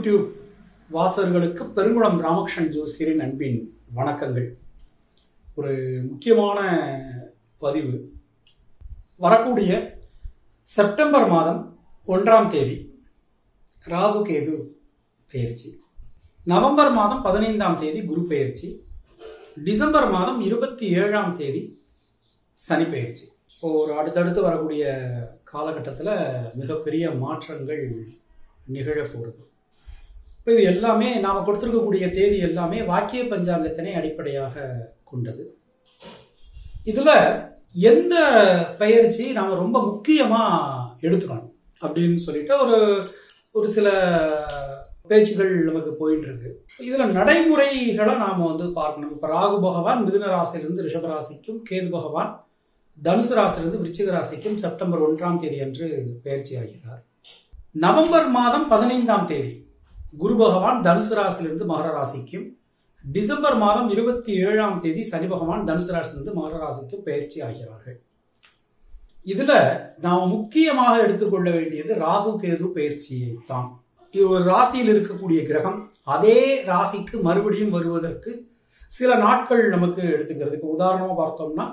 YouTube வாசகர்களுக்கு பெருங்குளம் ராமகிருஷ்ணன் ஜோசியரின் அன்பின் வணக்கங்கள் ஒரு முக்கியமான பதிவு வரக்கூடிய செப்டம்பர் மாதம் ஒன்றாம் தேதி ராகு கேது பெயர்ச்சி நவம்பர் மாதம் பதினைந்தாம் தேதி குரு பெயர்ச்சி டிசம்பர் மாதம் இருபத்தி ஏழாம் தேதி சனி பெயர்ச்சி இப்போ ஒரு அடுத்தடுத்து வரக்கூடிய காலகட்டத்தில் மிகப்பெரிய மாற்றங்கள் நிகழ போகிறது இப்போ இது எல்லாமே நாம் கொடுத்துருக்கக்கூடிய தேதி எல்லாமே வாக்கிய பஞ்சாங்கத்தினை அடிப்படையாக கொண்டது இதில் எந்த பயிற்சி நாம் ரொம்ப முக்கியமாக எடுத்துக்கணும் அப்படின்னு சொல்லிட்டு ஒரு ஒரு சில பேச்சுகள் நமக்கு போயிட்டு இருக்கு இதில் நடைமுறைகளை நாம் வந்து பார்க்கணும் இப்போ ராகு பகவான் மிதுன ராசியிலிருந்து ரிஷப ராசிக்கும் கேது பகவான் தனுசு ராசியிலிருந்து விருச்சிக ராசிக்கும் செப்டம்பர் ஒன்றாம் தேதி அன்று பயிற்சி ஆகிறார் நவம்பர் மாதம் பதினைந்தாம் தேதி குரு பகவான் தனுசு ராசியிலிருந்து மகர ராசிக்கும் டிசம்பர் மாதம் இருபத்தி ஏழாம் தேதி சனி பகவான் தனுசு ராசியிலிருந்து மகர ராசிக்கும் பயிற்சி ஆகிறார்கள் இதுல நாம் முக்கியமாக எடுத்துக்கொள்ள வேண்டியது ராகு கேது பயிற்சியை தான் இது ஒரு ராசியில் இருக்கக்கூடிய கிரகம் அதே ராசிக்கு மறுபடியும் வருவதற்கு சில நாட்கள் நமக்கு எடுத்துக்கிறது இப்போ உதாரணமாக பார்த்தோம்னா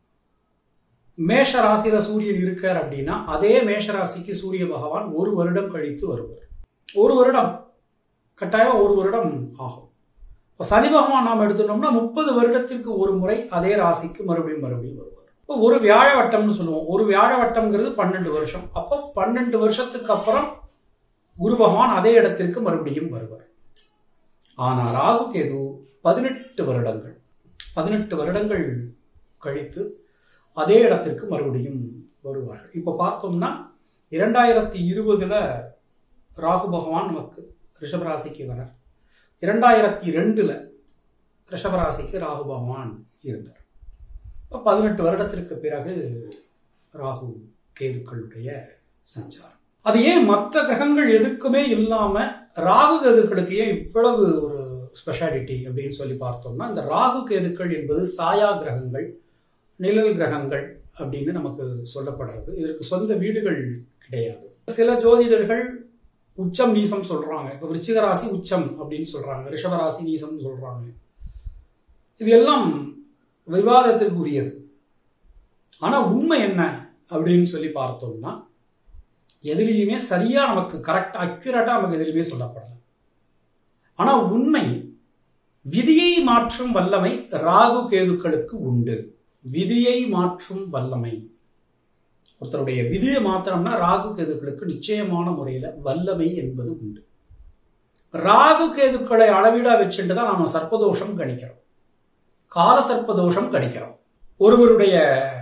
மேஷ ராசியில சூரியன் இருக்கார் அப்படின்னா அதே மேஷ ராசிக்கு சூரிய பகவான் ஒரு வருடம் கழித்து வருவார் ஒரு வருடம் கட்டாயம் ஒரு வருடம் ஆகும் இப்போ சனி பகவான் நாம் எடுத்துட்டோம்னா முப்பது வருடத்திற்கு ஒரு முறை அதே ராசிக்கு மறுபடியும் மறுபடியும் வருவார் இப்போ ஒரு வியாழ வட்டம்னு சொல்லுவோம் ஒரு வியாழ வட்டம்ங்கிறது பன்னெண்டு வருஷம் அப்போ பன்னெண்டு வருஷத்துக்கு அப்புறம் குரு பகவான் அதே இடத்திற்கு மறுபடியும் வருவார் ஆனால் ராகு கேது பதினெட்டு வருடங்கள் பதினெட்டு வருடங்கள் கழித்து அதே இடத்திற்கு மறுபடியும் வருவார்கள் இப்போ பார்த்தோம்னா இரண்டாயிரத்தி இருபதுல ராகு பகவான் நமக்கு ரிஷபராசிக்கு வரார் இரண்டாயிரத்தி ரெண்டுல ரிஷபராசிக்கு ராகு பகவான் இருந்தார் இப்போ பதினெட்டு வருடத்திற்கு பிறகு ராகு கேதுக்களுடைய சஞ்சாரம் அது ஏன் மற்ற கிரகங்கள் எதுக்குமே இல்லாம ராகு கேதுக்களுக்கு ஏன் இவ்வளவு ஒரு ஸ்பெஷாலிட்டி அப்படின்னு சொல்லி பார்த்தோம்னா இந்த ராகு கேதுக்கள் என்பது சாயா கிரகங்கள் நிழல் கிரகங்கள் அப்படின்னு நமக்கு சொல்லப்படுறது இதற்கு சொந்த வீடுகள் கிடையாது சில ஜோதிடர்கள் உச்சம் நீசம் சொல்றாங்க இப்போ விருச்சிக ராசி உச்சம் அப்படின்னு சொல்றாங்க ரிஷபராசி நீசம் சொல்றாங்க இது எல்லாம் விவாதத்திற்குரியது ஆனா உண்மை என்ன அப்படின்னு சொல்லி பார்த்தோம்னா எதுலேயுமே சரியா நமக்கு கரெக்ட் அக்யூரேட்டா நமக்கு எதுலையுமே சொல்லப்படல ஆனா உண்மை விதியை மாற்றும் வல்லமை ராகு கேதுக்களுக்கு உண்டு விதியை மாற்றும் வல்லமை ஒருத்தருடைய விதியை மாத்திரம்னா ராகு கேதுக்களுக்கு நிச்சயமான முறையில் வல்லமை என்பது உண்டு ராகு கேதுக்களை அளவீடா வச்சுட்டு தான் நம்ம சர்ப்பதோஷம் கணிக்கிறோம் கால சர்ப்பதோஷம் கணிக்கிறோம் ஒருவருடைய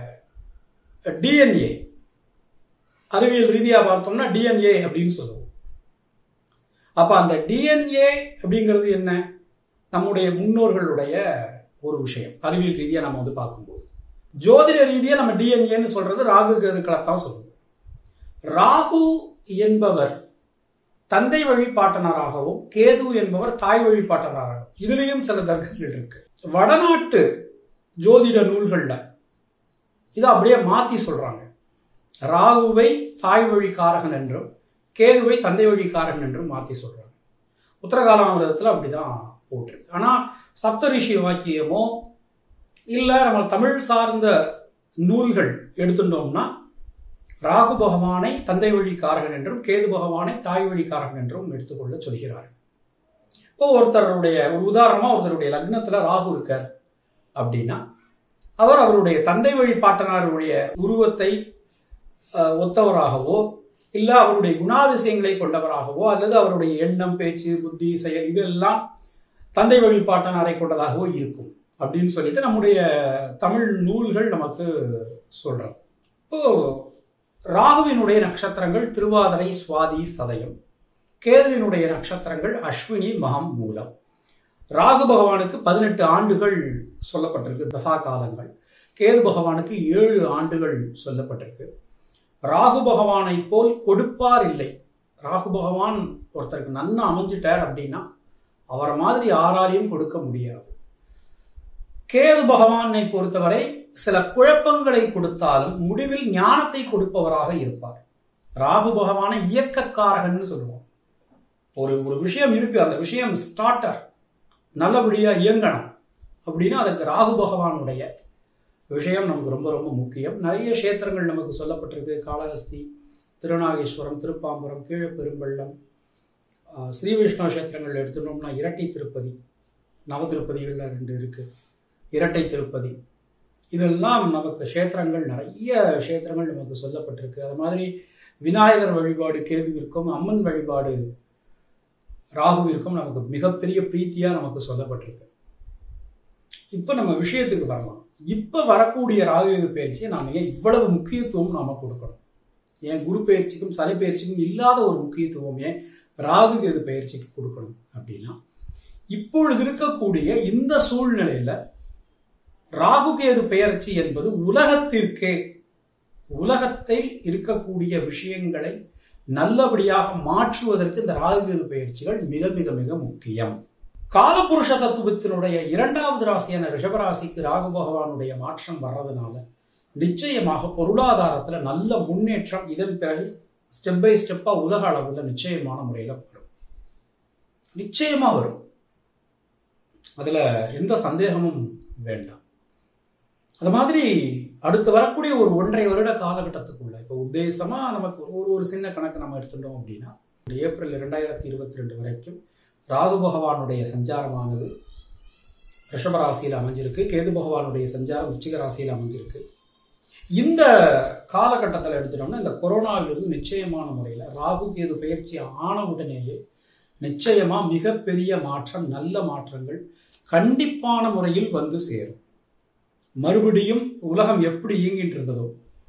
டிஎன்ஏ அறிவியல் ரீதியாக பார்த்தோம்னா டிஎன்ஏ அப்படின்னு சொல்லுவோம் அப்ப அந்த டிஎன்ஏ அப்படிங்கிறது என்ன நம்முடைய முன்னோர்களுடைய ஒரு விஷயம் அறிவியல் ரீதியாக நம்ம வந்து பார்க்கும்போது ஜோதிட ரீதியாக நம்ம டிஎன்ஏன்னு சொல்றது ராகு கேதுக்களை தான் சொல்லுவோம் ராகு என்பவர் தந்தை வழிபாட்டனராகவும் கேது என்பவர் தாய் வழிபாட்டனராகவும் இதுலேயும் சில தர்க்கங்கள் இருக்கு வடநாட்டு ஜோதிட நூல்களில் இதை அப்படியே மாற்றி சொல்றாங்க ராகுவை தாய் வழி காரகன் என்றும் கேதுவை தந்தை வழி காரகன் என்றும் மாற்றி சொல்றாங்க உத்தரகாலாமிரதத்தில் அப்படிதான் போட்டிருக்கு ஆனால் சப்தரிஷி வாக்கியமோ இல்லை நம்ம தமிழ் சார்ந்த நூல்கள் எடுத்துட்டோம்னா ராகு பகவானை தந்தை வழி காரகன் என்றும் கேது பகவானை தாய் வழி காரகன் என்றும் எடுத்துக்கொள்ள சொல்கிறார்கள் இப்போ ஒருத்தருடைய ஒரு உதாரணமாக ஒருத்தருடைய லக்னத்தில் ராகு இருக்கார் அப்படின்னா அவர் அவருடைய தந்தை வழி பாட்டனாருடைய உருவத்தை ஒத்தவராகவோ இல்லை அவருடைய குணாதிசயங்களை கொண்டவராகவோ அல்லது அவருடைய எண்ணம் பேச்சு புத்தி செயல் இதெல்லாம் தந்தை வழிபாட்டனாரை கொண்டதாகவோ இருக்கும் அப்படின்னு சொல்லிட்டு நம்முடைய தமிழ் நூல்கள் நமக்கு சொல்றது இப்போ ராகுவினுடைய நட்சத்திரங்கள் திருவாதிரை சுவாதி சதயம் கேதுவினுடைய நட்சத்திரங்கள் அஸ்வினி மகம் மூலம் ராகு பகவானுக்கு பதினெட்டு ஆண்டுகள் சொல்லப்பட்டிருக்கு தசா காலங்கள் கேது பகவானுக்கு ஏழு ஆண்டுகள் சொல்லப்பட்டிருக்கு ராகு பகவானை போல் கொடுப்பார் இல்லை ராகு பகவான் ஒருத்தருக்கு நன்னா அமைஞ்சிட்டார் அப்படின்னா அவரை மாதிரி யாராலையும் கொடுக்க முடியாது கேது பகவானை பொறுத்தவரை சில குழப்பங்களை கொடுத்தாலும் முடிவில் ஞானத்தை கொடுப்பவராக இருப்பார் ராகு பகவானை இயக்கக்காரகன்னு சொல்லுவோம் ஒரு ஒரு விஷயம் இருக்கு அந்த விஷயம் ஸ்டார்டர் நல்லபடியா இயங்கணும் அப்படின்னா அதுக்கு ராகு பகவானுடைய விஷயம் நமக்கு ரொம்ப ரொம்ப முக்கியம் நிறைய கஷேத்திரங்கள் நமக்கு சொல்லப்பட்டிருக்கு காளஹஸ்தி திருநாகேஸ்வரம் திருப்பாம்புரம் கீழ பெரும்பள்ளம் ஆஹ் ஸ்ரீ விஷ்ணு கஷேத்திரங்கள் எடுத்துட்டோம்னா இரட்டை திருப்பதி நவ திருப்பதிகளில் ரெண்டு இருக்கு இரட்டை திருப்பதி இதெல்லாம் நமக்கு க்ஷேத்திரங்கள் நிறைய க்ஷேத்திரங்கள் நமக்கு சொல்லப்பட்டிருக்கு அது மாதிரி விநாயகர் வழிபாடு கேதுவிற்கும் அம்மன் வழிபாடு ராகுவிற்கும் நமக்கு மிகப்பெரிய பிரீத்தியாக நமக்கு சொல்லப்பட்டிருக்கு இப்போ நம்ம விஷயத்துக்கு வரலாம் இப்போ வரக்கூடிய ராகு பயிற்சியை நாம் ஏன் இவ்வளவு முக்கியத்துவம் நாம கொடுக்கணும் ஏன் குரு பயிற்சிக்கும் சனி பயிற்சிக்கும் இல்லாத ஒரு முக்கியத்துவம் ஏன் ராகு கேது பயிற்சிக்கு கொடுக்கணும் அப்படின்னா இப்பொழுது இருக்கக்கூடிய இந்த சூழ்நிலையில ராகு கேது பெயர்ச்சி என்பது உலகத்திற்கே உலகத்தில் இருக்கக்கூடிய விஷயங்களை நல்லபடியாக மாற்றுவதற்கு இந்த ராகு கேது பயிற்சிகள் மிக மிக மிக முக்கியம் காலபுருஷ தத்துவத்தினுடைய இரண்டாவது ராசியான ரிஷபராசிக்கு ராகு பகவானுடைய மாற்றம் வர்றதுனால நிச்சயமாக பொருளாதாரத்துல நல்ல முன்னேற்றம் இதன் பிறகு ஸ்டெப் பை ஸ்டெப்பா உலக அளவில் நிச்சயமான முறையில் வரும் நிச்சயமா வரும் அதுல எந்த சந்தேகமும் வேண்டாம் அது மாதிரி அடுத்து வரக்கூடிய ஒரு ஒன்றரை வருட காலகட்டத்துக்குள்ள இப்போ உத்தேசமா நமக்கு ஒரு ஒரு சின்ன கணக்கு நம்ம எடுத்துட்டோம் அப்படின்னா ஏப்ரல் இரண்டாயிரத்தி இருபத்தி ரெண்டு வரைக்கும் ராகு பகவானுடைய சஞ்சாரமானது ரிஷப ராசியில் அமைஞ்சிருக்கு கேது பகவானுடைய சஞ்சாரம் விருச்சிக ராசியில் அமைஞ்சிருக்கு இந்த காலகட்டத்தில் எடுத்துட்டோம்னா இந்த கொரோனாவிலிருந்து நிச்சயமான முறையில் ராகு கேது பயிற்சி ஆன உடனேயே நிச்சயமா மிகப்பெரிய மாற்றம் நல்ல மாற்றங்கள் கண்டிப்பான முறையில் வந்து சேரும் மறுபடியும் உலகம் எப்படி இயங்கிட்டு இருந்ததோ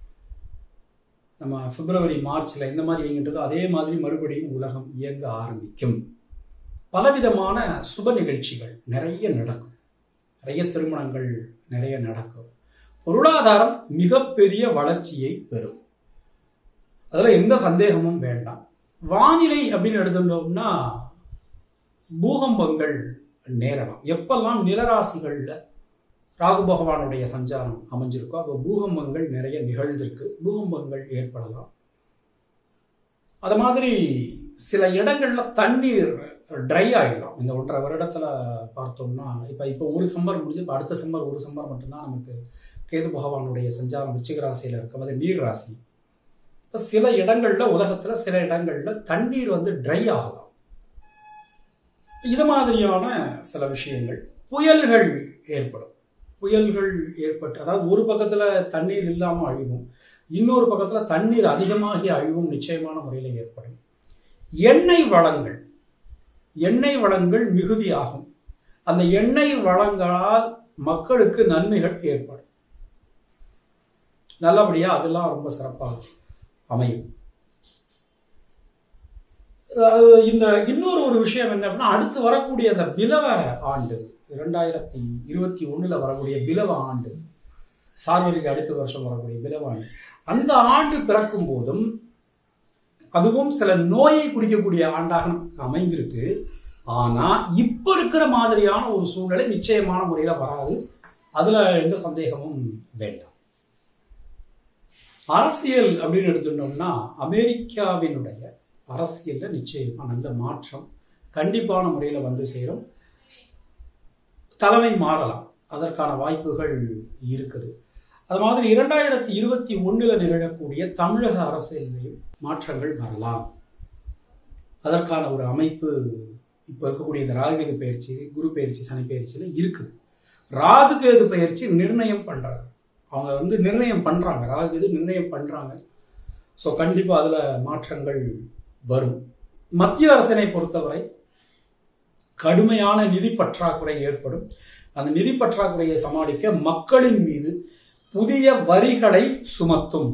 நம்ம பிப்ரவரி மார்ச்ல எந்த மாதிரி இயங்கிட்டதோ அதே மாதிரி மறுபடியும் உலகம் இயங்க ஆரம்பிக்கும் பலவிதமான சுப நிகழ்ச்சிகள் நிறைய நடக்கும் நிறைய திருமணங்கள் நிறைய நடக்கும் பொருளாதாரம் மிகப்பெரிய வளர்ச்சியை பெறும் அதில் எந்த சந்தேகமும் வேண்டாம் வானிலை அப்படின்னு எடுத்துட்டோம்னா பூகம்பங்கள் நேரலாம் எப்பெல்லாம் நிலராசிகளில் ராகு பகவானுடைய சஞ்சாரம் அமைஞ்சிருக்கோ அப்போ பூகம்பங்கள் நிறைய நிகழ்ந்திருக்கு பூகம்பங்கள் ஏற்படலாம் அது மாதிரி சில இடங்கள்ல தண்ணீர் ட்ரை ஆகிடலாம் இந்த ஒன்றரை வருடத்துல பார்த்தோம்னா இப்போ இப்போ ஒரு சம்மர் முடிஞ்சு இப்போ அடுத்த சம்மர் ஒரு சம்மர் மட்டும்தான் நமக்கு கேது பகவானுடைய சஞ்சாரம் விச்சிக ராசியில் இருக்கும் அது நீர் ராசி இப்போ சில இடங்கள்ல உலகத்துல சில இடங்கள்ல தண்ணீர் வந்து ட்ரை ஆகலாம் இது மாதிரியான சில விஷயங்கள் புயல்கள் ஏற்படும் புயல்கள் ஏற்பட்டு அதாவது ஒரு பக்கத்துல தண்ணீர் இல்லாம அழிவும் இன்னொரு பக்கத்துல தண்ணீர் அதிகமாகி அழிவும் நிச்சயமான முறையில் ஏற்படும் எண்ணெய் வளங்கள் எண்ணெய் வளங்கள் மிகுதியாகும் அந்த எண்ணெய் வளங்களால் மக்களுக்கு நன்மைகள் ஏற்படும் நல்லபடியா அதெல்லாம் ரொம்ப சிறப்பாக அமையும் அஹ் இந்த இன்னொரு ஒரு விஷயம் என்ன அப்படின்னா அடுத்து வரக்கூடிய அந்த பிலவ ஆண்டு இரண்டாயிரத்தி இருபத்தி ஒண்ணுல வரக்கூடிய பிலவ ஆண்டு சார்வரிக்கு அடுத்த வருஷம் வரக்கூடிய பிலவ ஆண்டு அந்த ஆண்டு பிறக்கும் போதும் அதுவும் சில நோயை குறிக்கக்கூடிய ஆண்டாக நமக்கு அமைந்திருக்கு ஆனா இப்ப இருக்கிற மாதிரியான ஒரு சூழ்நிலை நிச்சயமான முறையில வராது அதுல எந்த சந்தேகமும் வேண்டாம் அரசியல் அப்படின்னு எடுத்துட்டோம்னா அமெரிக்காவினுடைய அரசியல்ல நிச்சயமா நல்ல மாற்றம் கண்டிப்பான முறையில வந்து சேரும் தலைமை மாறலாம் அதற்கான வாய்ப்புகள் இருக்குது அது மாதிரி இரண்டாயிரத்தி இருபத்தி ஒண்ணுல நிகழக்கூடிய தமிழக அரசியலையும் மாற்றங்கள் வரலாம் அதற்கான ஒரு அமைப்பு இப்போ இருக்கக்கூடிய இந்த ராகுகேது பயிற்சி குரு பயிற்சி சனி பயிற்சியில இருக்குது ராகுகேது பயிற்சி நிர்ணயம் பண்றாங்க அவங்க வந்து நிர்ணயம் பண்றாங்க ராகுகேது நிர்ணயம் பண்றாங்க ஸோ கண்டிப்பா அதுல மாற்றங்கள் வரும் மத்திய அரசினை பொறுத்தவரை கடுமையான நிதி பற்றாக்குறை ஏற்படும் அந்த நிதி பற்றாக்குறையை சமாளிக்க மக்களின் மீது புதிய வரிகளை சுமத்தும்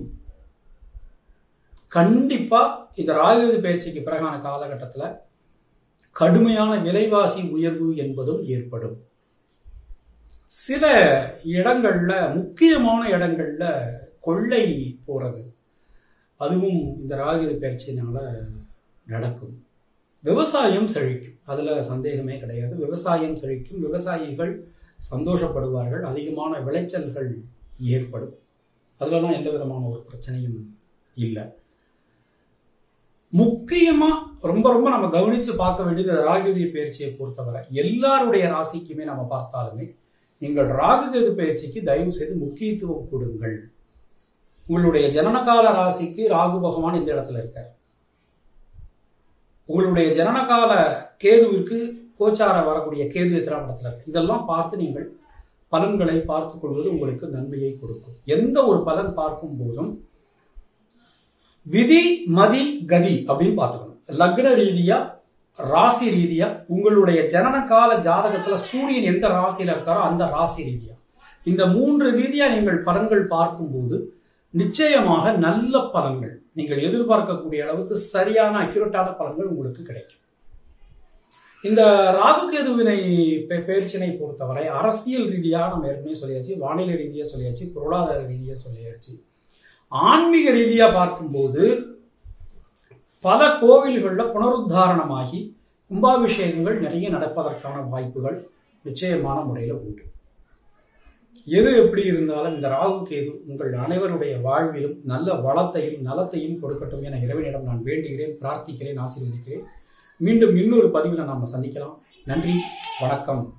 கண்டிப்பா இந்த ராகுகேது பயிற்சிக்கு பிறகான காலகட்டத்தில் கடுமையான விலைவாசி உயர்வு என்பதும் ஏற்படும் சில இடங்கள்ல முக்கியமான இடங்கள்ல கொள்ளை போறது அதுவும் இந்த ராகுகேது பயிற்சியினால நடக்கும் விவசாயம் செழிக்கும் அதுல சந்தேகமே கிடையாது விவசாயம் செழிக்கும் விவசாயிகள் சந்தோஷப்படுவார்கள் அதிகமான விளைச்சல்கள் ஏற்படும் அதுலலாம் எந்த விதமான ஒரு பிரச்சனையும் இல்லை முக்கியமா ரொம்ப ரொம்ப நம்ம கவனிச்சு பார்க்க வேண்டியது ராகுகேது பயிற்சியை பொறுத்தவரை எல்லாருடைய ராசிக்குமே நம்ம பார்த்தாலுமே நீங்கள் ராகுகேது பயிற்சிக்கு தயவு செய்து முக்கியத்துவம் கொடுங்கள் உங்களுடைய ஜனனகால ராசிக்கு ராகு பகவான் இந்த இடத்துல இருக்கார் உங்களுடைய ஜனனகால கேதுவிற்கு கோச்சார வரக்கூடிய கேது எத்தனாம் இடத்துல இருக்கு இதெல்லாம் பார்த்து நீங்கள் பலன்களை பார்த்துக் கொள்வது உங்களுக்கு நன்மையை கொடுக்கும் எந்த ஒரு பலன் பார்க்கும் போதும் விதி மதி கதி அப்படின்னு பார்த்துக்கணும் லக்ன ரீதியா ராசி ரீதியா உங்களுடைய ஜனன கால ஜாதகத்துல சூரியன் எந்த ராசியில இருக்காரோ அந்த ராசி ரீதியா இந்த மூன்று ரீதியா நீங்கள் பலன்கள் பார்க்கும்போது நிச்சயமாக நல்ல பலன்கள் நீங்கள் எதிர்பார்க்கக்கூடிய அளவுக்கு சரியான அக்யூரட்டான பலன்கள் உங்களுக்கு கிடைக்கும் இந்த ராகுகேதுவினை பெ- பெயர்ச்சினை பொறுத்தவரை அரசியல் ரீதியாக நம்ம ஏற்கனவே சொல்லியாச்சு வானிலை ரீதியாக சொல்லியாச்சு பொருளாதார ரீதியாக சொல்லியாச்சு ஆன்மீக ரீதியாக பார்க்கும்போது பல கோவில்களில் புனருத்தாரணமாகி கும்பாபிஷேகங்கள் நிறைய நடப்பதற்கான வாய்ப்புகள் நிச்சயமான முறையில் உண்டு எது எப்படி இருந்தாலும் இந்த ராகு கேது உங்கள் அனைவருடைய வாழ்விலும் நல்ல வளத்தையும் நலத்தையும் கொடுக்கட்டும் என இறைவனிடம் நான் வேண்டுகிறேன் பிரார்த்திக்கிறேன் ஆசீர்வதிக்கிறேன் மீண்டும் இன்னொரு பதிவில் நாம் சந்திக்கலாம் நன்றி வணக்கம்